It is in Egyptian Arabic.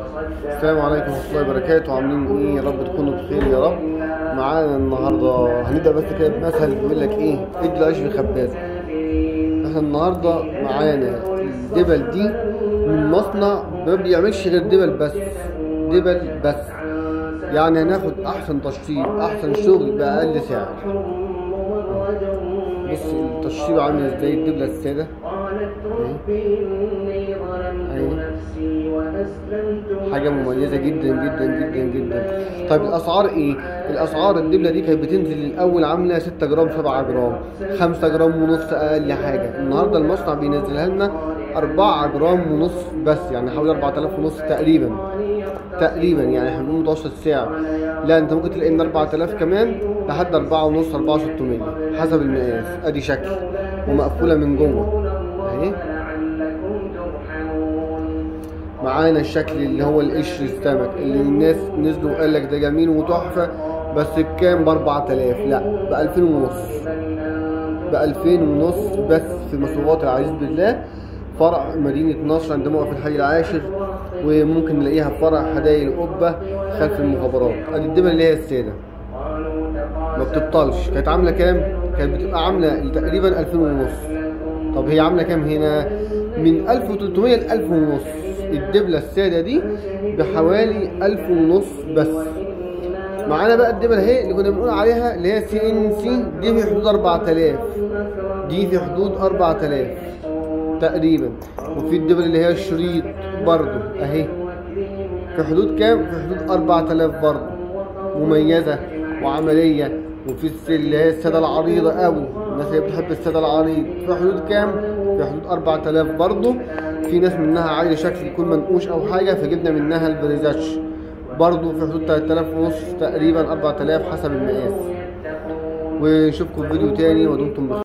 السلام عليكم ورحمة الله وبركاته عاملين ايه يا رب تكونوا بخير يا رب معانا النهارده هنبدأ بس كده بمثل بيقول لك ايه ادي العيش في خبازة احنا النهارده معانا الدبل دي من مصنع ما بيعملش غير دبل بس دبل بس يعني هناخد احسن تشطيب احسن شغل باقل سعر بص التشطيب عامل ازاي الدبلة السادة حاجة مميزة جدا جدا جدا جدا طيب الأسعار إيه؟ الأسعار الدبلة دي كانت بتنزل الأول عاملة 6 جرام 7 جرام 5 جرام ونص أقل حاجة النهاردة المصنع بينزلها لنا 4 جرام ونص بس يعني حوالي 4000 ونص تقريبا تقريبا يعني احنا بنقول متوسط سعر لا انت ممكن تلاقي من 4000 كمان لحد 4 ونص 4600 حسب المقاس ادي شكل ومقفولة من جوه اهي معانا الشكل اللي هو القشر السمك اللي الناس نزلوا وقال لك ده جميل وتحفه بس بكام ب 4000 لا ب 2000 ونص ب 2000 ونص بس في مصروفات العزيز بالله فرع مدينة نصر عند موقف الحي العاشر وممكن نلاقيها في فرع حدائق القبة خلف المخابرات ادي الدبل اللي هي السادة ما بتبطلش كانت عاملة كام؟ كانت بتبقى عاملة تقريبا 2000 ونص طب هي عاملة كام هنا؟ من 1300 ل 1000 ونص الدبلة السادة دي بحوالي 1000 ونص بس معانا بقى الدبلة اهي اللي كنا بنقول عليها اللي هي سي ان سي دي في حدود 4000 دي في حدود 4000 تقريبا وفي الدبل اللي هي الشريط برضو اهي في حدود كام؟ في حدود 4000 برضو مميزة وعملية وفي اللي هي السادة العريضة قوي الناس اللي بتحب السادة العريض في حدود كام؟ في حدود 4000 برضو في ناس منها عايزة شكل يكون منقوش أو حاجة فجبنا منها الفريزاتش برضو في حدود 3000 ونص تقريبا 4000 حسب المقاس ونشوفكم في فيديو تاني ودمتم بخير